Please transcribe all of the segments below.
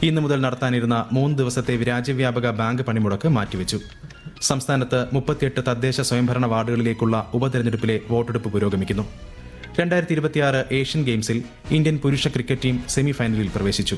ഇന്നു മുതൽ നടത്താനിരുന്ന മൂന്ന് ദിവസത്തെ രാജ്യവ്യാപക ബാങ്ക് പണിമുടക്ക് മാറ്റിവെച്ചു സംസ്ഥാനത്ത് മുപ്പത്തിയെട്ട് തദ്ദേശ സ്വയംഭരണ വാർഡുകളിലേക്കുള്ള ഉപതെരഞ്ഞെടുപ്പിലെ വോട്ടെടുപ്പ് പുരോഗമിക്കുന്നു രണ്ടായിരത്തി ഇരുപത്തിയാറ് ഏഷ്യൻ ഗെയിംസിൽ ഇന്ത്യൻ പുരുഷ ക്രിക്കറ്റ് ടീം സെമിഫൈനലിൽ പ്രവേശിച്ചു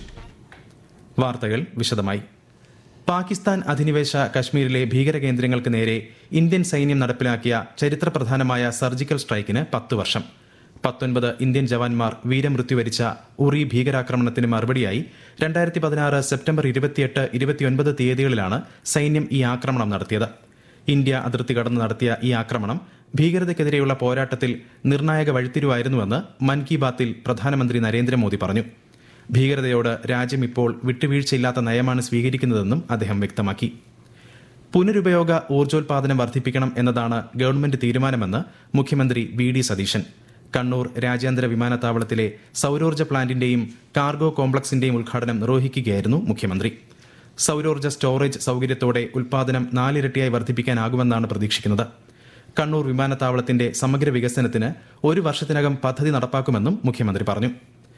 വാർത്തകൾ വിശദമായി പാകിസ്ഥാൻ അധിനിവേശ കശ്മീരിലെ ഭീകരകേന്ദ്രങ്ങൾക്ക് നേരെ ഇന്ത്യൻ സൈന്യം നടപ്പിലാക്കിയ ചരിത്രപ്രധാനമായ സർജിക്കൽ സ്ട്രൈക്കിന് പത്ത് വർഷം പത്തൊൻപത് ഇന്ത്യൻ ജവാന്മാർ വീരമൃത്യു വരിച്ച ഉറി ഭീകരാക്രമണത്തിന് മറുപടിയായി രണ്ടായിരത്തി പതിനാറ് സെപ്റ്റംബർ ഇരുപത്തിയെട്ട് ഇരുപത്തിയൊൻപത് തീയതികളിലാണ് സൈന്യം ഈ ആക്രമണം നടത്തിയത് ഇന്ത്യ അതിർത്തി കടന്ന് നടത്തിയ ഈ ആക്രമണം ഭീകരതയ്ക്കെതിരെയുള്ള പോരാട്ടത്തിൽ നിർണായക വഴിത്തിരിവായിരുന്നുവെന്ന് മൻ കി ബാത്തിൽ പ്രധാനമന്ത്രി നരേന്ദ്രമോദി പറഞ്ഞു ഭീകരതയോട് രാജ്യം ഇപ്പോൾ വിട്ടുവീഴ്ചയില്ലാത്ത നയമാണ് സ്വീകരിക്കുന്നതെന്നും അദ്ദേഹം വ്യക്തമാക്കി പുനരുപയോഗ ഊർജ്ജോൽപാദനം വർദ്ധിപ്പിക്കണം എന്നതാണ് ഗവൺമെന്റ് തീരുമാനമെന്ന് മുഖ്യമന്ത്രി വി ഡി സതീശൻ കണ്ണൂർ രാജ്യാന്തര വിമാനത്താവളത്തിലെ സൌരോർജ്ജ പ്ലാന്റിന്റെയും കാർഗോ കോംപ്ലക്സിന്റെയും ഉദ്ഘാടനം നിർവഹിക്കുകയായിരുന്നു മുഖ്യമന്ത്രി സൌരോർജ്ജ സ്റ്റോറേജ് സൌകര്യത്തോടെ ഉൽപാദനം നാലിരട്ടിയായി വർദ്ധിപ്പിക്കാനാകുമെന്നാണ് പ്രതീക്ഷിക്കുന്നത് കണ്ണൂർ വിമാനത്താവളത്തിന്റെ സമഗ്ര വികസനത്തിന് ഒരു വർഷത്തിനകം പദ്ധതി നടപ്പാക്കുമെന്നും മുഖ്യമന്ത്രി പറഞ്ഞു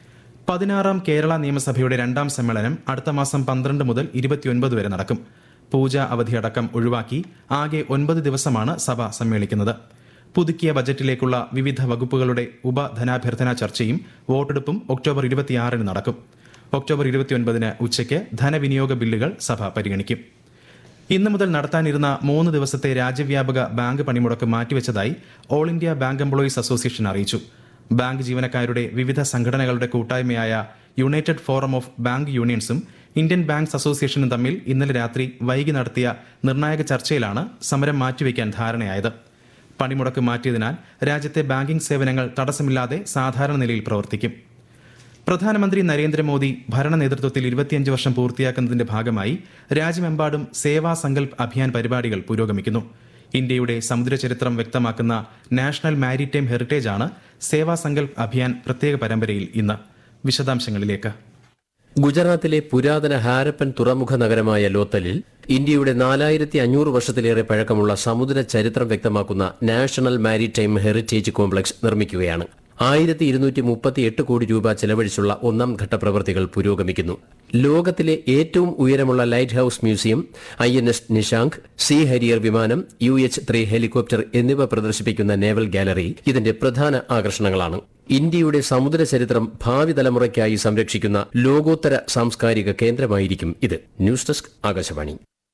പതിനാറാം കേരള നിയമസഭയുടെ രണ്ടാം സമ്മേളനം അടുത്ത മാസം പന്ത്രണ്ട് മുതൽ ഇരുപത്തിയൊൻപത് വരെ നടക്കും പൂജ അവധിയടക്കം ഒഴിവാക്കി ആകെ ഒൻപത് ദിവസമാണ് സഭ സമ്മേളിക്കുന്നത് പുതുക്കിയ ബജറ്റിലേക്കുള്ള വിവിധ വകുപ്പുകളുടെ ഉപധനാഭ്യർത്ഥന ചർച്ചയും വോട്ടെടുപ്പും ഒക്ടോബർ ഇരുപത്തിയാറിന് നടക്കും ഒക്ടോബർ ഇരുപത്തിയൊൻപതിന് ഉച്ചയ്ക്ക് ധനവിനിയോഗ ബില്ലുകൾ സഭ പരിഗണിക്കും ഇന്നു മുതൽ നടത്താനിരുന്ന മൂന്ന് ദിവസത്തെ രാജ്യവ്യാപക ബാങ്ക് പണിമുടക്ക് മാറ്റിവെച്ചതായി all India bank employees association അറിയിച്ചു ബാങ്ക് ജീവനക്കാരുടെ വിവിധ സംഘടനകളുടെ കൂട്ടായ്മയായ യുണൈറ്റഡ് ഫോറം ഓഫ് ബാങ്ക് യൂണിയൻസും ഇന്ത്യൻ ബാങ്ക്സ് അസോസിയേഷനും തമ്മിൽ ഇന്നലെ രാത്രി വൈകി നടത്തിയ നിർണായക ചർച്ചയിലാണ് സമരം മാറ്റിവെക്കാൻ ധാരണയായത് പണിമുടക്ക് മാറ്റിയതിനാൽ രാജ്യത്തെ ബാങ്കിംഗ് സേവനങ്ങൾ തടസ്സമില്ലാതെ സാധാരണ നിലയിൽ പ്രവർത്തിക്കും പ്രധാനമന്ത്രി നരേന്ദ്രമോദി ഭരണ നേതൃത്വത്തിൽ ഇരുപത്തിയഞ്ച് വർഷം പൂർത്തിയാക്കുന്നതിന്റെ ഭാഗമായി രാജ്യമെമ്പാടും സേവാ സങ്കൽപ് അഭിയാൻ പരിപാടികൾ പുരോഗമിക്കുന്നു ഇന്ത്യയുടെ സമുദ്രചരിത്രം വ്യക്തമാക്കുന്ന നാഷണൽ മാരിടൈം ഹെറിറ്റേജ് ആണ് സേവാ സങ്കൽപ് അഭിയാൻ പ്രത്യേക പരമ്പരയിൽ ഇന്ന് വിശദാംശങ്ങളിലേക്ക് ഗുജറാത്തിലെ പുരാതന ഹാരപ്പൻ തുറമുഖ നഗരമായ ലോത്തലിൽ ഇന്ത്യയുടെ നാലായിരത്തി അഞ്ഞൂറ് വർഷത്തിലേറെ പഴക്കമുള്ള സമുദ്ര ചരിത്രം വ്യക്തമാക്കുന്ന നാഷണൽ മാരിടൈം ഹെറിറ്റേജ് കോംപ്ലക്സ് നിർമ്മിക്കുകയാണ് ആയിരത്തി ഇരുന്നൂറ്റി മുപ്പത്തി എട്ട് കോടി രൂപ ചെലവഴിച്ചുള്ള ഒന്നാം ഘട്ട പ്രവൃത്തികൾ പുരോഗമിക്കുന്നു ലോകത്തിലെ ഏറ്റവും ഉയരമുള്ള lighthouse museum I N S Nishank sea harrier വിമാനം യു എച്ച് ത്രീ ഹെലികോപ്റ്റർ എന്നിവ പ്രദർശിപ്പിക്കുന്ന നേവൽ ഗാലറി ഇതിന്റെ പ്രധാന ആകർഷണങ്ങളാണ് ഇന്ത്യയുടെ സമുദ്ര ചരിത്രം ഭാവി തലമുറയ്ക്കായി സംരക്ഷിക്കുന്ന ലോകോത്തര സാംസ്കാരിക കേന്ദ്രമായിരിക്കും ഇത് ന്യൂസ് ഡെസ്ക് ആകാശവാണി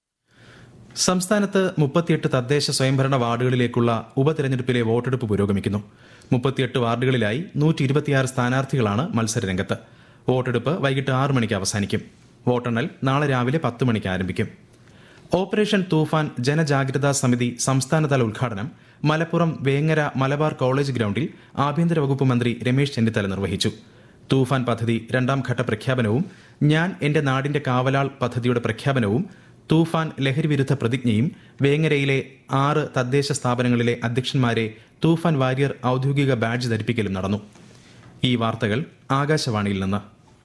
സംസ്ഥാനത്ത് മുപ്പത്തിയെട്ട് തദ്ദേശ സ്വയംഭരണ വാർഡുകളിലേക്കുള്ള ഉപതെരഞ്ഞെടുപ്പിലെ വോട്ടെടുപ്പ് പുരോഗമിക്കുന്നു മുപ്പത്തിയെട്ട് വാർഡുകളിലായി നൂറ്റി ഇരുപത്തിയാറ് സ്ഥാനാർത്ഥികളാണ് മത്സരരംഗത്ത് വോട്ടെടുപ്പ് വൈകിട്ട് ആറ് മണിക്ക് അവസാനിക്കും വോട്ടെണ്ണൽ നാളെ രാവിലെ പത്ത് മണിക്ക് ആരംഭിക്കും ഓപ്പറേഷൻ തൂഫാൻ ജനജാഗ്രതാ സമിതി സംസ്ഥാനതല ഉദ്ഘാടനം മലപ്പുറം വേങ്ങര മലബാർ കോളേജ് ഗ്രൌണ്ടിൽ ആഭ്യന്തര വകുപ്പ് മന്ത്രി രമേശ് ചെന്നിത്തല നിർവഹിച്ചു തൂഫാൻ പദ്ധതി രണ്ടാം ഘട്ട പ്രഖ്യാപനവും ഞാൻ എന്റെ നാടിന്റെ കാവലാൾ പദ്ധതിയുടെ പ്രഖ്യാപനവും തൂഫാൻ ലഹരി വിരുദ്ധ പ്രതിജ്ഞയും വേങ്ങരയിലെ ആറ് തദ്ദേശ സ്ഥാപനങ്ങളിലെ അധ്യക്ഷന്മാരെ തൂഫാൻ വാരിയർ ഔദ്യോഗിക ബാഡ്ജ് ധരിപ്പിക്കലും നടന്നു ഈ വാർത്തകൾ ആകാശവാണിയിൽ നിന്ന്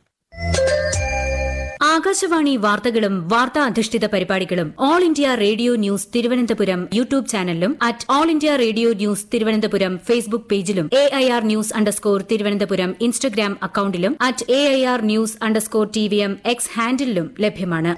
ആകാശവാണി വാർത്തകളും വാർത്താ അധിഷ്ഠിത പരിപാടികളും all India radio news Thiruvananthapuram YouTube ചാനലിലും at all India radio news Thiruvananthapuram Facebook പേജിലും A I R news underscore Thiruvananthapuram Instagram അക്കൌണ്ടിലും at A I R news underscore T V M X ഹാൻഡിലും ലഭ്യമാണ്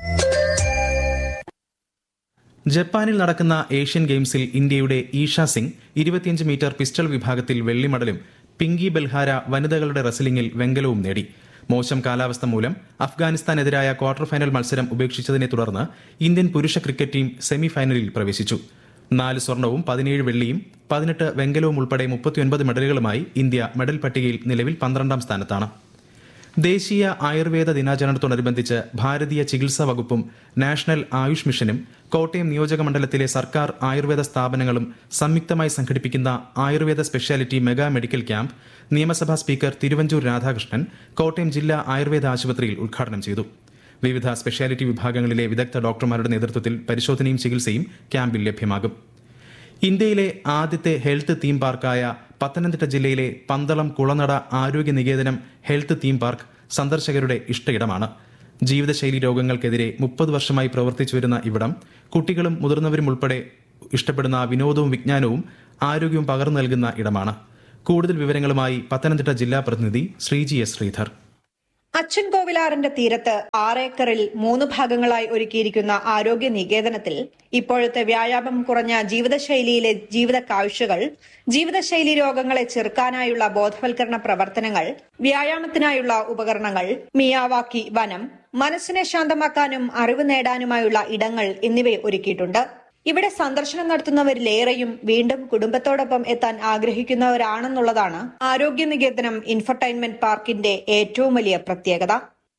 ജപ്പാനിൽ നടക്കുന്ന ഏഷ്യൻ ഗെയിംസിൽ ഇന്ത്യയുടെ ഈഷ സിംഗ് ഇരുപത്തിയഞ്ച് മീറ്റർ പിസ്റ്റൾ വിഭാഗത്തിൽ വെള്ളി മെഡലും പിങ്കി ബൽഹാര വനിതകളുടെ റെസ്ലിംഗിൽ വെങ്കലവും നേടി മോശം കാലാവസ്ഥ മൂലം അഫ്ഗാനിസ്ഥാനെതിരായ ക്വാർട്ടർ ഫൈനൽ മത്സരം ഉപേക്ഷിച്ചതിനെ തുടർന്ന് ഇന്ത്യൻ പുരുഷ ക്രിക്കറ്റ് ടീം സെമി ഫൈനലിൽ പ്രവേശിച്ചു നാല് സ്വർണവും പതിനേഴ് വെള്ളിയും പതിനെട്ട് വെങ്കലവും ഉൾപ്പെടെ മുപ്പത്തിയൊൻപത് മെഡലുകളുമായി ഇന്ത്യ മെഡൽ പട്ടികയിൽ നിലവിൽ പന്ത്രണ്ടാം സ്ഥാനത്താണ് ദേശീയ ആയുർവേദ ദിനാചരണത്തോടനുബന്ധിച്ച് ഭാരതീയ ചികിത്സാ വകുപ്പും നാഷണൽ ആയുഷ് മിഷനും കോട്ടയം നിയോജക മണ്ഡലത്തിലെ സർക്കാർ ആയുർവേദ സ്ഥാപനങ്ങളും സംയുക്തമായി സംഘടിപ്പിക്കുന്ന Ayurveda speciality mega medical camp നിയമസഭാ സ്പീക്കർ തിരുവഞ്ചൂർ രാധാകൃഷ്ണൻ കോട്ടയം ജില്ലാ ആയുർവേദ ആശുപത്രിയിൽ ഉദ്ഘാടനം ചെയ്തു വിവിധ സ്പെഷ്യാലിറ്റി വിഭാഗങ്ങളിലെ വിദഗ്ധ ഡോക്ടർമാരുടെ നേതൃത്വത്തിൽ പരിശോധനയും ചികിത്സയും ക്യാമ്പിൽ ലഭ്യമാകും ഇന്ത്യയിലെ ആദ്യത്തെ ഹെൽത്ത് തീം പാർക്കായ പത്തനംതിട്ട ജില്ലയിലെ പന്തളം കുളനട ആരോഗ്യ നികേതനം ഹെൽത്ത് തീം പാർക്ക് സന്ദർശകരുടെ ഇഷ്ടയിടമാണ് ജീവിതശൈലി രോഗങ്ങൾക്കെതിരെ മുപ്പത് വർഷമായി പ്രവർത്തിച്ചു വരുന്ന ഇവിടം കുട്ടികളും മുതിർന്നവരും ഉൾപ്പെടെ ഇഷ്ടപ്പെടുന്ന വിനോദവും വിജ്ഞാനവും ആരോഗ്യവും പകർന്നു നൽകുന്ന ഇടമാണ് കൂടുതൽ വിവരങ്ങളുമായി പത്തനംതിട്ട ജില്ലാ പ്രതിനിധി ശ്രീജി എസ് ശ്രീധർ അച്ചൻകോവിലാറിന്റെ തീരത്ത് ആറേക്കറിൽ മൂന്ന് ഭാഗങ്ങളായി ഒരുക്കിയിരിക്കുന്ന ആരോഗ്യ നികേതനത്തിൽ ഇപ്പോഴത്തെ വ്യായാമം കുറഞ്ഞ ജീവിതശൈലിയിലെ ജീവിത കാഴ്ചകൾ ജീവിതശൈലി രോഗങ്ങളെ ചെറുക്കാനായുള്ള ബോധവൽക്കരണ പ്രവർത്തനങ്ങൾ വ്യായാമത്തിനായുള്ള ഉപകരണങ്ങൾ മിയാവാക്കി വനം മനസ്സിനെ ശാന്തമാക്കാനും അറിവ് നേടാനുമായുള്ള ഇടങ്ങൾ എന്നിവ ഒരുക്കിയിട്ടുണ്ട് ഇവിടെ സന്ദർശനം നടത്തുന്നവരിലേറെയും വീണ്ടും കുടുംബത്തോടൊപ്പം എത്താൻ ആഗ്രഹിക്കുന്നവരാണെന്നുള്ളതാണ് ആരോഗ്യ നികേതനം ഇൻഫർടൈൻമെന്റ് പാർക്കിന്റെ ഏറ്റവും വലിയ പ്രത്യേകത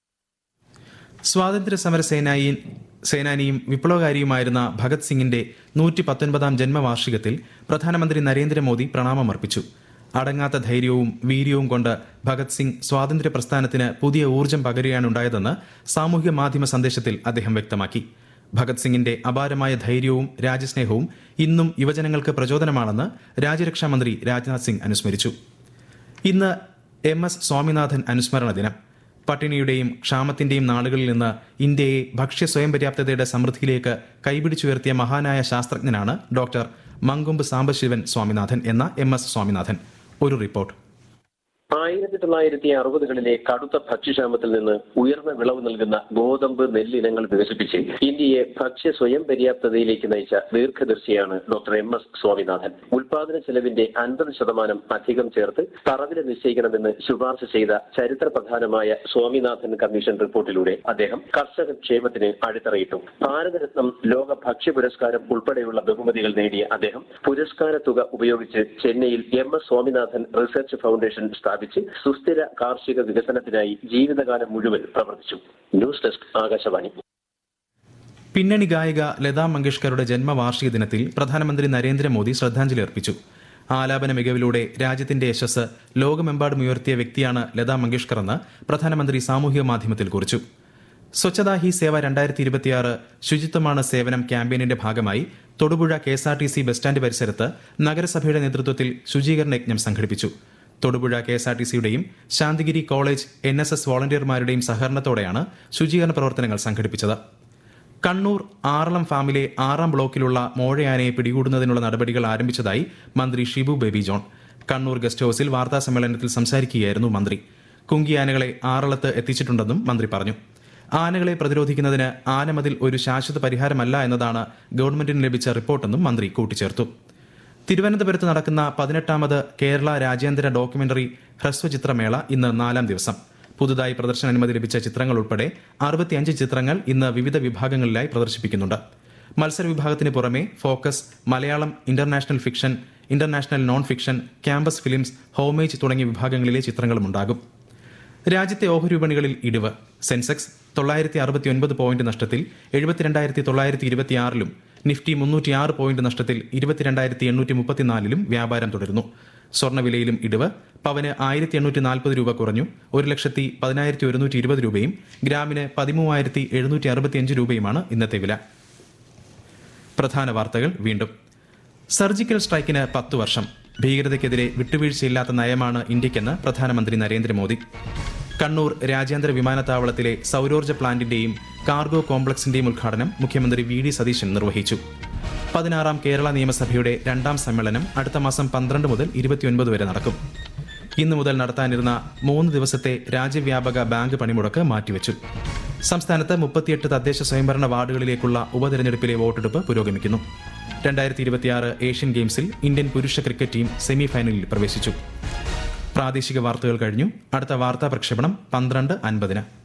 സ്വാതന്ത്ര്യ സമര സേനായി സേനാനിയും വിപ്ലവകാരിയുമായിരുന്ന ഭഗത് സിംഗിന്റെ നൂറ്റി പത്തൊൻപതാം ജന്മവാർഷികത്തിൽ പ്രധാനമന്ത്രി നരേന്ദ്രമോദി പ്രണാമമർപ്പിച്ചു അടങ്ങാത്ത ധൈര്യവും വീര്യവും കൊണ്ട് ഭഗത് സിംഗ് സ്വാതന്ത്ര്യ പ്രസ്ഥാനത്തിന് പുതിയ ഊർജ്ജം പകരുകയാണുണ്ടായതെന്ന് സാമൂഹ്യ മാധ്യമ സന്ദേശത്തിൽ അദ്ദേഹം വ്യക്തമാക്കി ഭഗത് സിംഗിന്റെ അപാരമായ ധൈര്യവും രാജ്യസ്നേഹവും ഇന്നും യുവജനങ്ങൾക്ക് പ്രചോദനമാണെന്ന് രാജ്യരക്ഷാ മന്ത്രി രാജ്നാഥ് സിംഗ് അനുസ്മരിച്ചു ഇന്ന് എം എസ് സ്വാമിനാഥൻ അനുസ്മരണ ദിനം പട്ടിണിയുടെയും ക്ഷാമത്തിന്റെയും നാളുകളിൽ നിന്ന് ഇന്ത്യയെ ഭക്ഷ്യ സ്വയം പര്യാപ്തതയുടെ സമൃദ്ധിയിലേക്ക് കൈപിടിച്ചുയർത്തിയ മഹാനായ ശാസ്ത്രജ്ഞനാണ് ഡോക്ടർ മങ്കൊമ്പ് സാംബശിവൻ സ്വാമിനാഥൻ എന്ന എം എസ് സ്വാമിനാഥൻ ഒരു റിപ്പോർട്ട് ആയിരത്തി തൊള്ളായിരത്തി അറുപതുകളിലെ കടുത്ത ഭക്ഷ്യക്ഷാമത്തിൽ നിന്ന് ഉയർന്ന വിളവ് നൽകുന്ന ഗോതമ്പ് നെല്ലിനങ്ങൾ വികസിപ്പിച്ച് ഇന്ത്യയെ ഭക്ഷ്യ സ്വയം പര്യാപ്തതയിലേക്ക് നയിച്ച ദീർഘദർശിയാണ് ഡോക്ടർ എം എസ് സ്വാമിനാഥൻ ഉൽപാദന ചെലവിന്റെ അൻപത് ശതമാനം അധികം ചേർത്ത് തറവില നിശ്ചയിക്കണമെന്ന് ശുപാർശ ചെയ്ത ചരിത്ര പ്രധാനമായ സ്വാമിനാഥൻ കമ്മീഷൻ റിപ്പോർട്ടിലൂടെ അദ്ദേഹം കർഷക ക്ഷേമത്തിന് അടിത്തറയിട്ടു ഭാരതരത്നം ലോക ഭക്ഷ്യ പുരസ്കാരം ഉൾപ്പെടെയുള്ള ബഹുമതികൾ നേടിയ അദ്ദേഹം പുരസ്കാര തുക ഉപയോഗിച്ച് ചെന്നൈയിൽ M S Swaminathan research foundation സ്ഥാപിച്ചു സ്ഥാപിച്ച് സുസ്ഥിര കാർഷിക വികസനത്തിനായി ജീവിതകാലം മുഴുവൻ പ്രവർത്തിച്ചു ന്യൂസ് ഡെസ്ക് ആകാശവാണി പിന്നണി ഗായിക ലതാ മങ്കേഷ്കറുടെ ജന്മവാർഷിക ദിനത്തിൽ പ്രധാനമന്ത്രി നരേന്ദ്രമോദി ശ്രദ്ധാഞ്ജലി അർപ്പിച്ചു ആലാപന മികവിലൂടെ രാജ്യത്തിന്റെ യശസ് ലോകമെമ്പാടും ഉയർത്തിയ വ്യക്തിയാണ് ലതാ മങ്കേഷ്കർ എന്ന് പ്രധാനമന്ത്രി സാമൂഹിക മാധ്യമത്തിൽ കുറിച്ചു സ്വച്ഛതാ ഹി സേവ രണ്ടായിരത്തി ഇരുപത്തിയാറ് ശുചിത്വമാണ് സേവനം ക്യാമ്പയിനിന്റെ ഭാഗമായി Thodupuzha K S R T C bus stand പരിസരത്ത് നഗരസഭയുടെ നേതൃത്വത്തിൽ ശുചീകരണ യജ്ഞം സംഘടിപ്പിച്ചു Thodupuzha K S R T സിയുടെയും Santhigiri college N S S വോളണ്ടിയർമാരുടെയും സഹകരണത്തോടെയാണ് ശുചീകരണ പ്രവർത്തനങ്ങൾ സംഘടിപ്പിച്ചത് കണ്ണൂർ ആറളം ഫാമിലെ ആറാം ബ്ലോക്കിലുള്ള മോഴയാനയെ പിടികൂടുന്നതിനുള്ള നടപടികൾ ആരംഭിച്ചതായി മന്ത്രി ഷിബു ബേബി ജോൺ കണ്ണൂർ ഗസ്റ്റ് ഹൌസിൽ വാർത്താ സമ്മേളനത്തിൽ സംസാരിക്കുകയായിരുന്നു മന്ത്രി കുങ്കിയാനകളെ ആറളത്ത് എത്തിച്ചിട്ടുണ്ടെന്നും മന്ത്രി പറഞ്ഞു ആനകളെ പ്രതിരോധിക്കുന്നതിന് ആനമതിൽ ഒരു ശാശ്വത പരിഹാരമല്ല എന്നതാണ് ഗവൺമെന്റിന് ലഭിച്ച റിപ്പോർട്ടെന്നും മന്ത്രി കൂട്ടിച്ചേർത്തു തിരുവനന്തപുരത്ത് നടക്കുന്ന പതിനെട്ടാമത് കേരള രാജ്യാന്തര ഡോക്യുമെന്ററി ഹ്രസ്വചിത്രമേള ഇന്ന് നാലാം ദിവസം പുതുതായി പ്രദർശന അനുമതി ലഭിച്ച ചിത്രങ്ങൾ ഉൾപ്പെടെ അറുപത്തിയഞ്ച് ചിത്രങ്ങൾ ഇന്ന് വിവിധ വിഭാഗങ്ങളിലായി പ്രദർശിപ്പിക്കുന്നുണ്ട് മത്സര വിഭാഗത്തിന് പുറമെ focus Malayalam international fiction international non fiction campus films homage തുടങ്ങിയ വിഭാഗങ്ങളിലെ ചിത്രങ്ങളും ഉണ്ടാകും രാജ്യത്തെ ഓഹരി വിപണികളിൽ ഇടിവ് സെൻസെക്സ് തൊള്ളായിരത്തി അറുപത്തിയൊൻപത് പോയിന്റ് നഷ്ടത്തിൽ എഴുപത്തിരണ്ടായിരത്തി തൊള്ളായിരത്തി ഇരുപത്തിയാറിലും നിഫ്റ്റി മുന്നൂറ്റിയാറ് പോയിന്റ് നഷ്ടത്തിൽ ഇരുപത്തിരണ്ടായിരത്തി എണ്ണൂറ്റി മുപ്പത്തിനാലിലും വ്യാപാരം തുടരുന്നു സ്വർണ്ണവിലയിലും ഇടിവ് പവന് ആയിരത്തി എണ്ണൂറ്റി നാൽപ്പത് രൂപ കുറഞ്ഞു ഒരു ലക്ഷത്തി പതിനായിരത്തി ഒരുന്നൂറ്റി ഇരുപത് രൂപയും ഗ്രാമിന് പതിമൂവായിരത്തി എഴുന്നൂറ്റി അറുപത്തിയഞ്ച് രൂപയുമാണ് ഇന്നത്തെ വില പ്രധാന വാർത്തകൾ വീണ്ടും സർജിക്കൽ സ്ട്രൈക്കിന് പത്ത് വർഷം ഭീകരതയ്ക്കെതിരെ വിട്ടുവീഴ്ചയില്ലാത്ത നയമാണ് ഇന്ത്യക്കെന്ന് പ്രധാനമന്ത്രി നരേന്ദ്രമോദി കണ്ണൂർ രാജ്യാന്തര വിമാനത്താവളത്തിലെ സൌരോർജ്ജ പ്ലാന്റിന്റെയും കാർഗോ കോംപ്ലക്സിന്റെയും ഉദ്ഘാടനം മുഖ്യമന്ത്രി വി ഡി സതീശൻ നിർവഹിച്ചു പതിനാറാം കേരള നിയമസഭയുടെ രണ്ടാം സമ്മേളനം അടുത്ത മാസം പന്ത്രണ്ട് മുതൽ ഇരുപത്തിയൊൻപത് വരെ നടക്കും ഇന്നു മുതൽ നടത്താനിരുന്ന മൂന്ന് ദിവസത്തെ രാജ്യവ്യാപക ബാങ്ക് പണിമുടക്ക് മാറ്റിവെച്ചു സംസ്ഥാനത്ത് മുപ്പത്തിയെട്ട് തദ്ദേശ സ്വയംഭരണ വാർഡുകളിലേക്കുള്ള ഉപതെരഞ്ഞെടുപ്പിലെ വോട്ടെടുപ്പ് പുരോഗമിക്കുന്നു രണ്ടായിരത്തി ഇരുപത്തിയാറ് ഏഷ്യൻ ഗെയിംസിൽ ഇന്ത്യൻ പുരുഷ ക്രിക്കറ്റ് ടീം സെമി ഫൈനലിൽ പ്രവേശിച്ചു പ്രാദേശിക വാർത്തകൾ കഴിഞ്ഞു അടുത്ത വാർത്താ പ്രക്ഷേപണം പന്ത്രണ്ട് അൻപതിന്